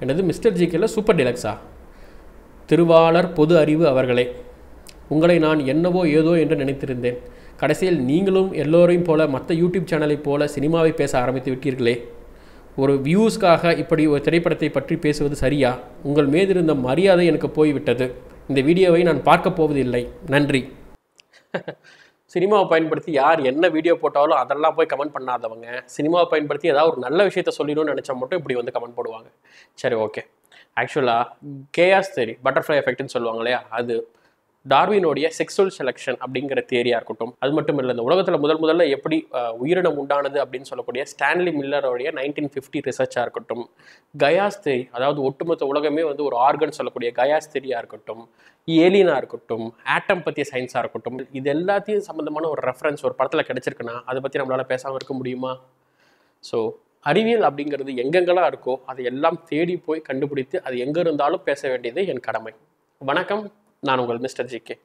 என்னது mister ஜிகேல super டிலக்ஸா திருவாளர் பொது அறிவு அவர்களே உங்களை நான் என்னவோ ஏதோ என்று நினைத்திருந்தேன் கடைசியில் நீங்களும் எல்லோரையும் போல மற்ற யூடியூப் சேனலைப் போல சினிமாவை பேச ஆரம்பித்து விட்டீர்களே ஒரு வியூஸ்க்காக இப்படி ஒரு திரைப்படத்தை பற்றி பேசுவது சரியா உங்கள் மீதிருந்த மரியாதை எனக்கு போய்விட்டது இந்த வீடியோவை நான் பார்க்க போவதில்லை நன்றி சினிமாவை பயன்படுத்தி யார் என்ன வீடியோ போட்டாலும் அதெல்லாம் போய் கமெண்ட் பண்ணாதவங்க சினிமாவை பயன்படுத்தி ஏதாவது ஒரு நல்ல விஷயத்த சொல்லணும்னு நினச்சா மட்டும் இப்படி வந்து கமெண்ட் போடுவாங்க சரி ஓகே ஆக்சுவலாக கேஆஸ் தேரி பட்டர்ஃப்ளை எஃபெக்ட்னு சொல்லுவாங்க இல்லையா அது டார்வினுடைய செக்ஸுவல் செலெக்ஷன் அப்படிங்கிற தேரியாக இருக்கட்டும் அது மட்டும் இல்லை இந்த உலகத்தில் முதல் முதல்ல எப்படி அஹ், உயிரினம் உண்டானது அப்படின்னு சொல்லக்கூடிய ஸ்டான்லி மில்லரோடைய நைன்டீன் ஃபிஃப்டி ரிசர்ச்சாக இருக்கட்டும் கயாஸ் தேரி அதாவது ஒட்டுமொத்த உலகமே வந்து ஒரு ஆர்கன் சொல்லக்கூடிய கயாஸ் தேரியாக இருக்கட்டும் ஏலியனாக இருக்கட்டும் ஆட்டம் பற்றிய சயின்ஸாக இருக்கட்டும் இது எல்லாத்தையும் சம்மந்தமான ஒரு ரெஃபரன்ஸ் ஒரு படத்தில் கிடைச்சிருக்குன்னா அதை பற்றி நம்மளால் பேசாமல் இருக்க முடியுமா ஸோ அறிவியல் அப்படிங்கிறது எங்கெங்கெல்லாம் இருக்கோ அதை எல்லாம் தேடி போய் கண்டுபிடித்து அது எங்கே இருந்தாலும் பேச வேண்டியது என் கடமை வணக்கம் நான் உங்கள் மிஸ்டர் ஜி கே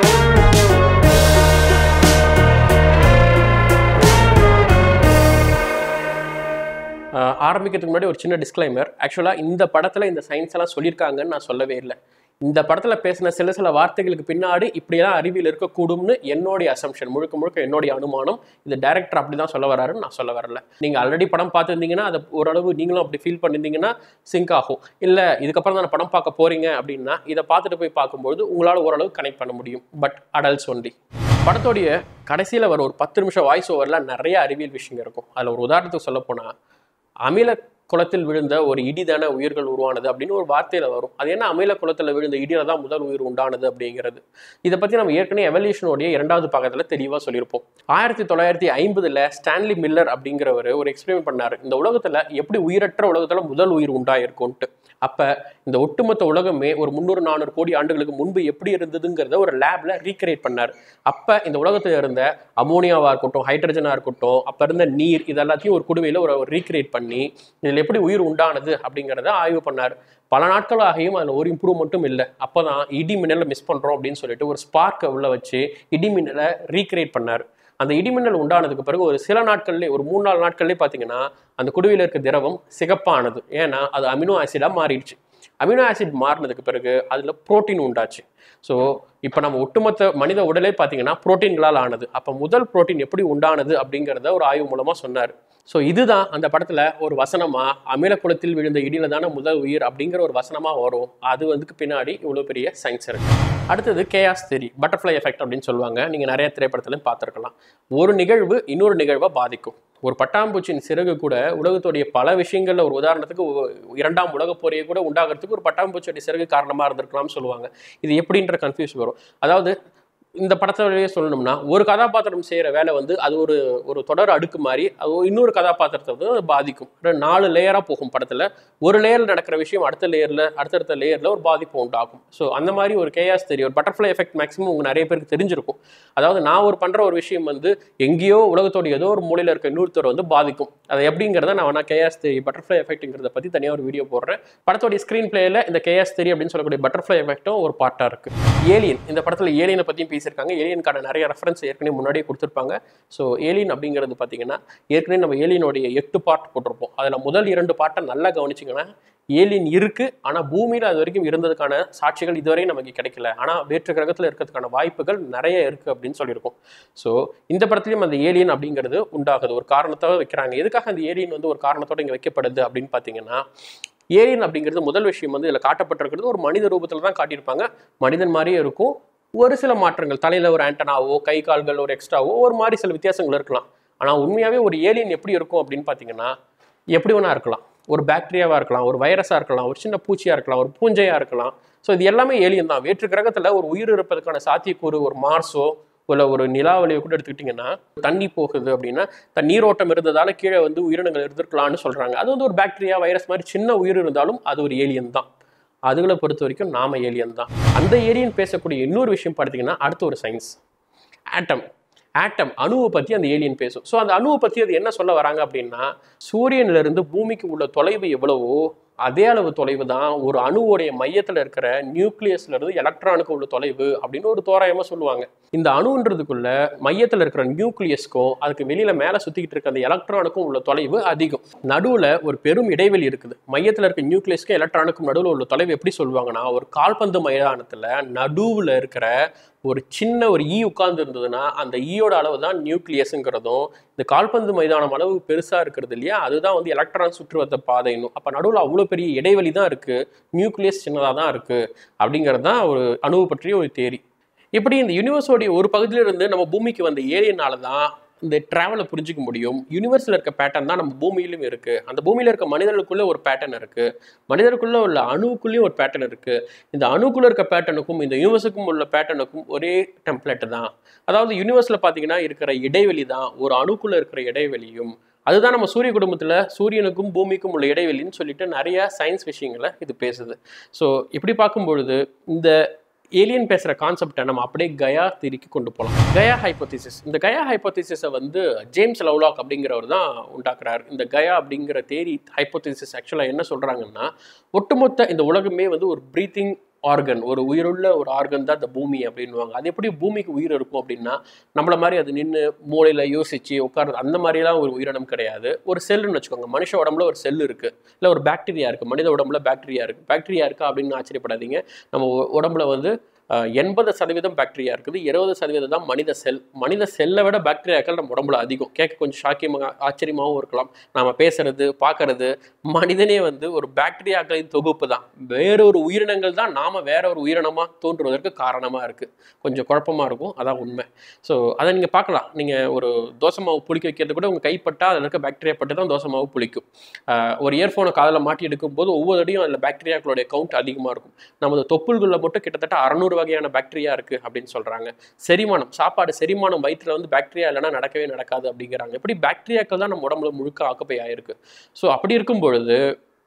ஆரம்பிக்கிறதுக்கு முன்னாடி ஒரு சின்ன டிஸ்க்ளைமர் ஆக்சுவலாக இந்த படத்தில் இந்த சயின்ஸ் எல்லாம் சொல்லியிருக்காங்கன்னு நான் சொல்லவே இல்லை இந்த படத்தில் பேசின சில சில வார்த்தைகளுக்கு பின்னாடி இப்படியெல்லாம் அறிவியல் இருக்கக்கூடும்னு என்னுடைய அசம்ஷன் முழுக்க முழுக்க என்னுடைய அனுமானம் இது டைரக்டர் அப்படி தான் சொல்ல வராருன்னு நான் சொல்ல வரல நீங்கள் ஆல்ரெடி படம் பார்த்துருந்தீங்கன்னா அதை ஓரளவு நீங்களும் அப்படி ஃபீல் பண்ணியிருந்தீங்கன்னா சிங்க் ஆகும் இல்லை இதுக்கப்புறம் தான் படம் பார்க்க போறீங்க அப்படின்னா இதை பார்த்துட்டு போய் பார்க்கும்போது உங்களால் ஓரளவு கனெக்ட் பண்ண முடியும் பட் அடல்ட்ஸ் ஒன்லி படத்தோடைய கடைசியில் வர ஒரு பத்து நிமிஷம் வாய்ஸ் ஓவரில் நிறைய அறிவியல் விஷயங்கள் இருக்கும் அதில் ஒரு உதாரணத்துக்கு சொல்ல போனால் அமில குளத்தில் விழுந்த ஒரு இடிதான உயிர்கள் உருவானது அப்படின்னு ஒரு வார்த்தையில் வரும் அது என்ன அமில குளத்தில் விழுந்த இடியில தான் முதல் உயிர் உண்டானது அப்படிங்கிறது இதை பற்றி நம்ம ஏற்கனவே எவல்யூஷனுடைய இரண்டாவது பாகத்தில் தெளிவாக சொல்லியிருப்போம் ஆயிரத்தி தொள்ளாயிரத்தி ஐம்பதுல ஸ்டான்லி மில்லர் அப்படிங்கிறவர் ஒரு எக்ஸ்பெரிமெண்ட் பண்ணார் இந்த உலகத்தில் எப்படி உயிரற்ற உலகத்தில் முதல் உயிர் உண்டாயிருக்கும்ட்டு அப்போ இந்த ஒட்டுமொத்த உலகமே ஒரு முந்நூறு நானூறு கோடி ஆண்டுகளுக்கு முன்பு எப்படி இருந்ததுங்கிறத ஒரு லேப்ல ரீக்ரியேட் பண்ணார் அப்போ இந்த உலகத்தில் இருந்த அமோனியாவாக இருக்கட்டும் ஹைட்ரஜனாக இருக்கட்டும் அப்போ இருந்த நீர் இது எல்லாத்தையும் ஒரு குடுவையில் ஒரு ரீக்ரியேட் பண்ணி இதில் எப்படி உயிர் உண்டானது அப்படிங்கிறத ஆய்வு பண்ணார் பல நாட்கள் ஆகியும் அதில் ஒரு இம்ப்ரூவ்மெண்ட்டும் இல்லை அப்போ தான் இடி மின்னலை மிஸ் பண்ணுறோம் அப்படின்னு சொல்லிட்டு ஒரு ஸ்பார்க்கை உள்ள வச்சு இடி மின்னலை ரீக்ரியேட் பண்ணார் அந்த இடிமின்னல் உண்டானதுக்கு பிறகு ஒரு சில நாட்கள்லேயே ஒரு மூணு நாலு நாட்கள்லேயே பார்த்தீங்கன்னா அந்த குடுவையில் இருக்க திரவம் சிகப்பானது ஏன்னா அது அமினோ ஆசிடாக மாறிடுச்சு அமினோ ஆசிட் மாறினதுக்கு பிறகு அதில் புரோட்டீன் உண்டாச்சு ஸோ இப்போ நம்ம ஒட்டுமொத்த மனித உடலே பார்த்தீங்கன்னா புரோட்டீன்களால் ஆனது அப்போ முதல் புரோட்டீன் எப்படி உண்டானது அப்படிங்கிறத ஒரு ஆய்வு மூலமாக சொன்னார் ஸோ இதுதான் அந்த படத்தில் ஒரு வசனமாக அமில குளத்தில் விழுந்த இடியில தானே முதல் உயிர் அப்படிங்கிற ஒரு வசனமாக வரும் அது வந்துக்கு பின்னாடி இவ்வளோ பெரிய சயின்ஸ் இருக்கு அடுத்தது கேஆஸ் தெரி பட்டர்ஃப்ளை எஃபெக்ட் அப்படின்னு சொல்லுவாங்க நீங்கள் நிறைய திரைப்படத்திலும் பார்த்துருக்கலாம் ஒரு நிகழ்வு இன்னொரு நிகழ்வை பாதிக்கும் ஒரு பட்டாம்பூச்சியின் சிறகு கூட உலகத்துடைய பல விஷயங்கள்ல ஒரு உதாரணத்துக்கு ஒ- இரண்டாம் உலகப் போரையை கூட உண்டாகிறதுக்கு ஒரு பட்டாம்பூச்சியோட சிறகு காரணமாக இருந்திருக்கலாம்னு சொல்லுவாங்க இது எப்படின்ற கன்ஃபியூஸ் வரும் அதாவது இந்த படத்தோடய சொல்லணும்னா ஒரு கதாபாத்திரம் செய்கிற வேலை வந்து அது ஒரு ஒரு தொடர் அடுக்கு மாதிரி அது ஒரு இன்னொரு கதாபாத்திரத்தை வந்து அது பாதிக்கும் ரெண்டு- நாலு லேயராக போகும் படத்தில் ஒரு லேயரில் நடக்கிற விஷயம் அடுத்த லேயரில் அடுத்தடுத்த லேயரில் ஒரு பாதிப்பு உண்டாகும் ஸோ அந்த மாதிரி ஒரு கேயாஸ் தெரியும் ஒரு பட்டர்ஃப்ளை எஃபெக்ட் மேக்ஸிமம் உங்க நிறைய பேருக்கு தெரிஞ்சிருக்கும் அதாவது நான் ஒரு பண்ணுற ஒரு விஷயம் வந்து எங்கேயோ உலகத்தோட ஏதோ ஒரு மூலையில் இருக்க இன்னொருத்தர் வந்து பாதிக்கும் அது எப்படிங்கிறத நான் வேணா கேயாஸ் தெரி பட்டர்ஃப்ளை எஃபெக்ட்ங்கிறத பற்றி தனியாக ஒரு வீடியோ போடுறேன் படத்தோடைய ஸ்க்ரீன் பிளேயில் இந்த கேஎஸ் தெரி அப்படின்னு சொல்லக்கூடிய பட்டர்ஃப்ளை எஃபெக்ட்டும் ஒரு பார்ட்டாக இருக்குது ஏலியன் இந்த படத்தில் ஏலியனை பற்றியும் பேசியிருக்காங்க ஏலியனுக்கான நிறைய ரெஃபரன்ஸ் ஏற்கனவே முன்னாடியே கொடுத்துருப்பாங்க ஸோ ஏலியன் அப்படிங்கிறது பார்த்தீங்கன்னா ஏற்கனவே நம்ம ஏலியனுடைய எட்டு பார்ட் போட்டிருப்போம் அதில் முதல் இரண்டு பார்ட்டை நல்லா கவனிச்சிங்கன்னா ஏலியன் இருக்கு ஆனால் பூமியில் அது வரைக்கும் இருந்ததுக்கான சாட்சிகள் இதுவரையும் நமக்கு கிடைக்கல ஆனால் வேற்று கிரகத்தில் இருக்கிறதுக்கான வாய்ப்புகள் நிறைய இருக்கு அப்படின்னு சொல்லியிருக்கோம் ஸோ இந்த படத்துலையும் அந்த ஏலியன் அப்படிங்கிறது உண்டாகுது ஒரு காரணத்தோட வைக்கிறாங்க எதுக்காக அந்த ஏலியன் வந்து ஒரு காரணத்தோட இங்கே வைக்கப்படுது அப்படின்னு பார்த்தீங்கன்னா ஏலியன் அப்படிங்கிறது முதல் விஷயம் வந்து இதில் காட்டப்பட்டிருக்கிறது ஒரு மனித ரூபத்தில் தான் காட்டியிருப்பாங்க மனிதன் மாதிரியே இருக்கும் ஒரு சில மாற்றங்கள் தலையில் ஒரு ஆண்டனாவோ கை கால்கள் ஒரு எக்ஸ்ட்ராவோ ஒரு மாதிரி சில வித்தியாசங்கள் இருக்கலாம் ஆனால் உண்மையாகவே ஒரு ஏலியன் எப்படி இருக்கும் அப்படின்னு பார்த்தீங்கன்னா எப்படி வேணா இருக்கலாம் ஒரு பாக்டீரியாவாக இருக்கலாம் ஒரு வைரஸாக இருக்கலாம் ஒரு சின்ன பூச்சியாக இருக்கலாம் ஒரு பூஞ்சையாக இருக்கலாம் ஸோ இது எல்லாமே ஏலியன் தான் வேற்று கிரகத்தில் ஒரு உயிர் இருப்பதற்கான சாத்தியக்கூறு ஒரு மார்ஸோ இல்லை ஒரு நிலாவளியை கூட எடுத்துக்கிட்டிங்கன்னா தண்ணி போகுது அப்படின்னா த- நீரோட்டம் இருந்ததால கீழே வந்து உயிரினங்கள் இருந்திருக்கலாம்னு சொல்கிறாங்க அது வந்து ஒரு பாக்டீரியா வைரஸ் மாதிரி சின்ன உயிர் இருந்தாலும் அது ஒரு ஏலியன் தான் அதுகளை பொறுத்த வரைக்கும் நாம ஏலியன் தான் அந்த ஏலியன் பேசக்கூடிய இன்னொரு விஷயம் பார்த்தீங்கன்னா அடுத்த ஒரு சயின்ஸ் ஆட்டம் ஆட்டம் அணுவை பற்றி அந்த ஏலியன் பேசும் ஸோ அந்த அணுவை பற்றி அது என்ன சொல்ல வராங்க அப்படின்னா சூரியனிலிருந்து பூமிக்கு உள்ள தொலைவு எவ்வளவோ அதே அளவு தொலைவு தான் ஒரு அணுவோடைய மையத்தில் இருக்கிற நியூக்ளியஸ்ல இருந்து எலக்ட்ரானுக்கு உள்ள தொலைவு அப்படின்னு ஒரு தோராயமாக சொல்லுவாங்க இந்த அணுன்றதுக்குள்ள மையத்தில் இருக்கிற நியூக்ளியஸ்க்கும் அதுக்கு வெளியில மேலே சுத்திக்கிட்டு இருக்க அந்த எலக்ட்ரானுக்கும் உள்ள தொலைவு அதிகம் நடுவில் ஒரு பெரும் இடைவெளி இருக்குது மையத்தில் இருக்க நியூக்ளியஸ்க்கும் எலக்ட்ரானுக்கும் நடுவில் உள்ள தொலைவு எப்படி சொல்லுவாங்கன்னா ஒரு கால்பந்து மைதானத்தில் நடுவில் இருக்கிற ஒரு சின்ன ஒரு ஈ உட்கார்ந்து இருந்ததுன்னா அந்த ஈயோட அளவு தான் நியூக்ளியஸுங்கிறதும் இந்த கால்பந்து மைதானம் அளவு பெருசாக இருக்கிறது இல்லையா அதுதான் வந்து எலக்ட்ரான் சுற்று வந்த பாதைன்னும் அப்போ நடுவில் அவ்வளோ பெரிய இடைவெளி தான் இருக்குது நியூக்ளியஸ் சின்னதாக தான் இருக்குது அப்படிங்கிறது தான் ஒரு அணுவு பற்றிய ஒரு தேரி இப்படி இந்த யூனிவர்ஸோடைய ஒரு பகுதியிலிருந்து நம்ம பூமிக்கு வந்த ஏரியனால தான் இந்த ட்ராவலை புரிஞ்சிக்க முடியும் யூனிவர்ஸில் இருக்க பேட்டர்ன் தான் நம்ம பூமியிலும் இருக்குது அந்த பூமியில் இருக்க மனிதர்களுக்குள்ளே ஒரு பேட்டர்ன் இருக்குது மனிதருக்குள்ளே உள்ள அணுவுக்குள்ளேயும் ஒரு பேட்டர்ன் இருக்குது இந்த அணுக்குள்ளே இருக்க பேட்டர்னுக்கும் இந்த யூனிவர்ஸுக்கும் உள்ள பேட்டர்னுக்கும் ஒரே டெம்ப்ளேட் தான் அதாவது யூனிவர்ஸில் பார்த்தீங்கன்னா இருக்கிற இடைவெளி தான் ஒரு அணுக்குள்ளே இருக்கிற இடைவெளியும் அதுதான் நம்ம சூரிய குடும்பத்தில் சூரியனுக்கும் பூமிக்கும் உள்ள இடைவெளின்னு சொல்லிட்டு நிறைய சயின்ஸ் விஷயங்களை இது பேசுது ஸோ இப்படி பார்க்கும் பொழுது இந்த ஏலியன் பேசுகிற கான்செப்டை நம்ம அப்படியே கயா திரிக்கு கொண்டு போகலாம் கயா ஹைப்போதிசிஸ் இந்த கயா ஹைப்போதிசிஸை வந்து ஜேம்ஸ் லவ்லாக் அப்படிங்கிறவர் தான் உண்டாக்குறார் இந்த கயா அப்படிங்கிற தேரி ஹைப்போதிசிஸ் ஆக்சுவலாக என்ன சொல்கிறாங்கன்னா ஒட்டுமொத்த இந்த உலகமே வந்து ஒரு ப்ரீத்திங் ஆர்கன் ஒரு உயிருள்ள ஒரு ஆர்கன் தான் இந்த பூமி அப்படின்வாங்க அது எப்படி பூமிக்கு உயிர் இருக்கும் அப்படின்னா நம்மள மாதிரி அது நின்று மூளையில் யோசிச்சு உட்கார்றது அந்த மாதிரிலாம் ஒரு உயிரினம் கிடையாது ஒரு செல்லுன்னு வச்சுக்கோங்க மனுஷ உடம்புல ஒரு செல் இருக்குது இல்லை ஒரு பாக்டீரியா இருக்குது மனித உடம்புல பாக்டீரியா இருக்குது பாக்டீரியா இருக்கா அப்படின்னு ஆச்சரியப்படாதீங்க நம்ம உ- உடம்புல வந்து எண்பது சதவீதம் பாக்டீரியா இருக்குது இருபது சதவீதம் தான் மனித செல் மனித செல்லை விட பாக்டீரியாக்கள் நம்ம உடம்புல அதிகம் கேட்க கொஞ்சம் ஷாக்கியமாக ஆச்சரியமாகவும் இருக்கலாம் நாம பேசுறது பார்க்கறது மனிதனே வந்து ஒரு பாக்டீரியாக்களின் தொகுப்பு தான் வேறொரு உயிரினங்கள் தான் நாம வேற ஒரு உயிரினமாக தோன்றுவதற்கு காரணமாக இருக்குது கொஞ்சம் குழப்பமாக இருக்கும் அதான் உண்மை ஸோ அதை நீங்கள் பார்க்கலாம் நீங்கள் ஒரு தோசை மாவு புளிக்க வைக்கிறது கூட உங்கள் கைப்பட்டா அதில் இருக்க பாக்டீரியா பட்டு தான் தோசை மாவு புளிக்கும் ஆஹ் ஒரு இயர்ஃபோனை காதில் மாட்டி எடுக்கும்போது ஒவ்வொரு அடியும் அதில் பாக்டீரியாக்களுடைய கவுண்ட் அதிகமாக இருக்கும் நமது தொப்புள்களில் மட்டும் கிட்டத்தட்ட அறநூறு வகையான பாக்டீரியா இருக்குது அப்படின்னு சொல்கிறாங்க செரிமானம் சாப்பாடு செரிமானம் வயிற்றுல வந்து பாக்டீரியா இல்லைன்னா நடக்கவே நடக்காது அப்படிங்கிறாங்க இப்படி பாக்டீரியாக்கள் தான் நம்ம உடம்புல முழுக்க ஆக்கப்பை ஆயிருக்கு ஸோ அப்படி இருக்கும் பொழுது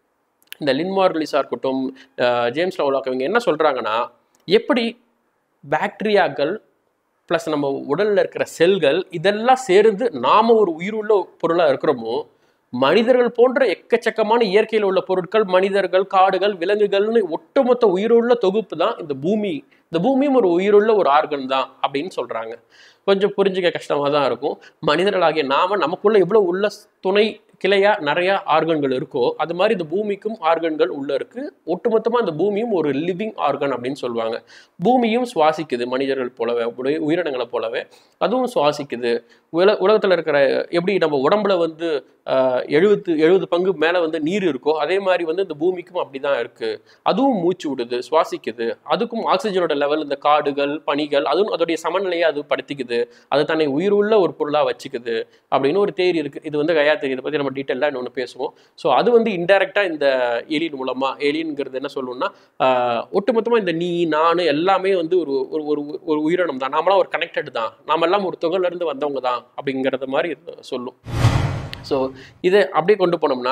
இந்த லின்மார்லிஸாக இருக்கட்டும் அஹ் ஜேம்ஸ் லவ்லாக் இவங்க என்ன சொல்கிறாங்கன்னா எப்படி பாக்டீரியாக்கள் ப்ளஸ் நம்ம உடலில் இருக்கிற செல்கள் இதெல்லாம் சேர்ந்து நாம ஒரு உயிருள்ள பொருளாக இருக்கிறோமோ மனிதர்கள் போன்ற எக்கச்சக்கமான இயற்கையில் உள்ள பொருட்கள் மனிதர்கள் காடுகள் விலங்குகள்னு ஒட்டுமொத்த உயிருள்ள தொகுப்பு தான் இந்த பூமி இந்த பூமியும் ஒரு உயிருள்ள ஒரு ஆர்கன் தான் அப்படின்னு சொல்றாங்க கொஞ்சம் புரிஞ்சுக்க கஷ்டமாக தான் இருக்கும் மனிதர்களாகிய நாம நமக்குள்ள இவ்வளோ உள்ள துணை கிளையா நிறைய ஆர்கன்கள் இருக்கோ அது மாதிரி இந்த பூமிக்கும் ஆர்கன்கள் உள்ள இருக்கு ஒட்டுமொத்தமாக இந்த பூமியும் ஒரு லிவிங் ஆர்கன் அப்படின்னு சொல்லுவாங்க பூமியும் சுவாசிக்குது மனிதர்கள் போலவே உடைய- உயிரினங்களை போலவே அதுவும் சுவாசிக்குது உல உலகத்தில் இருக்கிற எப்படி நம்ம உடம்புல வந்து எழுபத்து எழுபது பங்கு மேலே வந்து நீர் இருக்கோ அதே மாதிரி வந்து இந்த பூமிக்கும் அப்படி தான் இருக்கு அதுவும் மூச்சு விடுது சுவாசிக்குது அதுக்கும் ஆக்சிஜனோட லெவல் இந்த காடுகள் பனிகள் அதுவும் அதோடைய சமநிலையை அது படுத்திக்குது அது தன்னை உயிருள்ள ஒரு பொருளாக வச்சுக்குது அப்படின்னு ஒரு தேரி இருக்கு இது வந்து கயா தேரி இதை பற்றி நம்ம டீட்டெயிலாக இன்னொன்று பேசுவோம் ஸோ அது வந்து இன்டெரக்டா இந்த ஏலியன் மூலமா ஏலியன்ங்கிறது என்ன சொல்லணும்னா ஆஹ், ஒட்டுமொத்தமா இந்த நீ நான் எல்லாமே வந்து ஒரு ஒரு ஒரு ஒரு உயிரினம் தான் நாமெல்லாம் ஒரு கனெக்டட் தான் நாம எல்லாம் ஒரு தொகையில இருந்து வந்தவங்க தான் அப்படிங்கிறத மாதிரி இது சொல்லும் ஸோ இதை அப்படியே கொண்டு போனோம்னா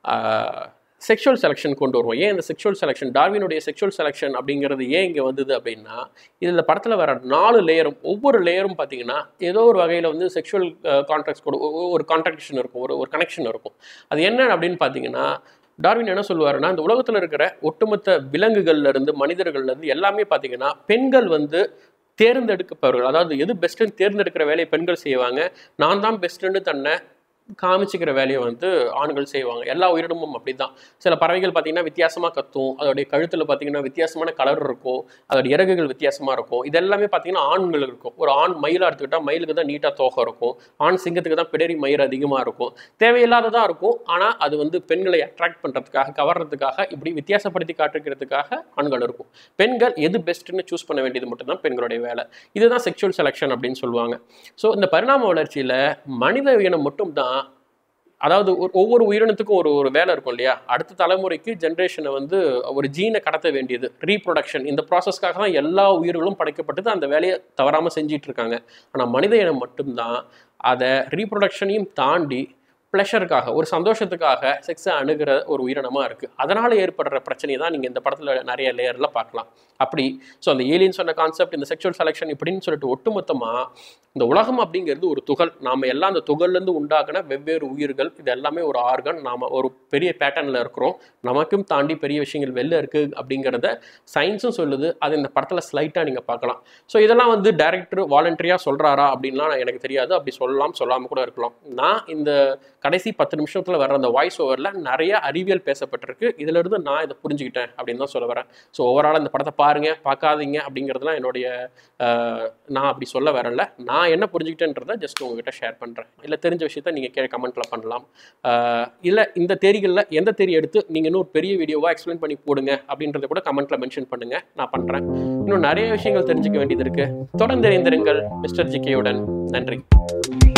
செக்ஷுவல் செலெக்ஷன் கொண்டு வருவோம் ஏன் இந்த செக்ஷுவல் செலெக்ஷன் டார்வினுடைய செக்ஷுவல் செலெக்ஷன் அப்படிங்கிறது ஏன் இங்கே வந்தது அப்படின்னா இதில் படத்தில் வர நாலு லேயரும் ஒவ்வொரு லேயரும் பார்த்தீங்கன்னா ஏதோ ஒரு வகையில் வந்து செக்ஷுவல் கான்ட்ராக்ட்ஸ் கூட ஒ- ஒரு கான்ட்ராக்ஷன் இருக்கும் ஒரு ஒரு கனெக்ஷன் இருக்கும் அது என்ன அப்படின்னு பார்த்தீங்கன்னா டார்வின் என்ன சொல்லுவாருன்னா இந்த உலகத்தில் இருக்கிற ஒட்டுமொத்த விலங்குகள்ல இருந்து மனிதர்கள்ல இருந்து எல்லாமே பார்த்தீங்கன்னா பெண்கள் வந்து தேர்ந்தெடுக்கப்பவர்கள் அதாவது எது பெஸ்ட்டுன்னு தேர்ந்தெடுக்கிற வேலையை பெண்கள் செய்வாங்க நான் தான் பெஸ்ட்டுன்னு தன்னை காமிச்சிக்கிற வேலையை வந்து ஆண்கள் செய்வாங்க எல்லா உயிரினமும் அப்படிதான் சில பறவைகள் பார்த்தீங்கன்னா வித்தியாசமாக கத்தும் அதோடைய கழுத்தில் பார்த்தீங்கன்னா வித்தியாசமான கலர் இருக்கும் அதோட இறகுகள் வித்தியாசமாக இருக்கும் இது எல்லாமே பார்த்தீங்கன்னா ஆண்கள் இருக்கும் ஒரு ஆண் மயிலாக எடுத்துக்கிட்டால் மயிலுக்கு தான் நீட்டாக தோகை இருக்கும் ஆண் சிங்கத்துக்கு தான் பிடரி மயிர் அதிகமாக இருக்கும் தேவையில்லாததாக இருக்கும் ஆனால் அது வந்து பெண்களை அட்ராக்ட் பண்ணுறதுக்காக கவர்றதுக்காக இப்படி வித்தியாசப்படுத்தி காட்டுக்கிறதுக்காக ஆண்கள் இருக்கும் பெண்கள் எது பெஸ்ட்டுன்னு சூஸ் பண்ண வேண்டியது மட்டும்தான் பெண்களுடைய வேலை இதுதான் செக்ஷுவல் செலெக்ஷன் அப்படின்னு சொல்லுவாங்க ஸோ இந்த பரிணாம வளர்ச்சியில் மனித இனம் மட்டும்தான் அதாவது ஒரு- ஒவ்வொரு உயிரினத்துக்கும் ஒரு ஒரு வேலை இருக்கும் இல்லையா அடுத்த தலைமுறைக்கு ஜென்ரேஷனை வந்து ஒரு ஜீனை கடத்த வேண்டியது ரீப்ரொடக்ஷன் இந்த ப்ராசஸ்க்காக தான் எல்லா உயிர்களும் படைக்கப்பட்டது அந்த வேலையை தவறாமல் செஞ்சிட்டு இருக்காங்க ஆனால் மனித இனம் மட்டும்தான் அதை ரீப்ரொடக்ஷனையும் தாண்டி ப்ளஷருக்காக ஒரு சந்தோஷத்துக்காக செக்ஸை அணுகிற ஒரு உயிரினமாக இருக்குது அதனால் ஏற்படுற பிரச்சனையை தான் நீங்கள் இந்த படத்தில் நிறைய லேயரில் பார்க்கலாம் அப்படி ஸோ அந்த ஏலியன் சொன்ன கான்செப்ட் இந்த செக்ஷுவல் செலெக்ஷன் இப்படின்னு சொல்லிட்டு ஒட்டுமொத்தமாக இந்த உலகம் அப்படிங்கிறது ஒரு துகள் நாம் எல்லாம் அந்த துகள்லேருந்து உண்டாகின வெவ்வேறு உயிர்கள் இது எல்லாமே ஒரு ஆர்கன் நாம் ஒரு பெரிய பேட்டர்னில் இருக்கிறோம் நமக்கும் தாண்டி பெரிய விஷயங்கள் வெளில இருக்குது அப்படிங்கிறத சயின்ஸும் சொல்லுது அது இந்த படத்தில் ஸ்லைட்டாக நீங்கள் பார்க்கலாம் ஸோ இதெல்லாம் வந்து டேரக்டர் வாலண்டரியாக சொல்கிறாரா அப்படின்லாம் எனக்கு தெரியாது அப்படி சொல்லலாம் சொல்லாமல் கூட இருக்கலாம் நான் இந்த கடைசி பத்து நிமிஷத்தில் வர்ற அந்த வாய்ஸ் ஓவரில் நிறைய அறிவியல் பேசப்பட்டிருக்கு இதிலிருந்து நான் இதை புரிஞ்சுக்கிட்டேன் அப்படின்னு தான் சொல்ல வரேன் ஸோ ஓவரால் இந்த படத்தை பாருங்கள் பார்க்காதீங்க அப்படிங்கிறதுலாம் என்னுடைய ஆஹ், நான் அப்படி சொல்ல வரல நான் என்ன புரிஞ்சுக்கிட்டேன்றதை ஜஸ்ட் உங்ககிட்ட ஷேர் பண்ணுறேன் இல்லை தெரிஞ்ச விஷயத்த நீங்கள் கீழே கமெண்ட்டில் பண்ணலாம் இல்லை இந்த தேரிகளில் எந்த தேரி எடுத்து நீங்கள் இன்னும் ஒரு பெரிய வீடியோவாக எக்ஸ்பிளைன் பண்ணி போடுங்க அப்படின்றத கூட கமெண்ட்டில் மென்ஷன் பண்ணுங்கள் நான் பண்ணுறேன் இன்னும் நிறைய விஷயங்கள் தெரிஞ்சுக்க வேண்டியது இருக்குது தொடர்ந்து இணைந்திருங்கள் மிஸ்டர் ஜிகேயுடன் நன்றி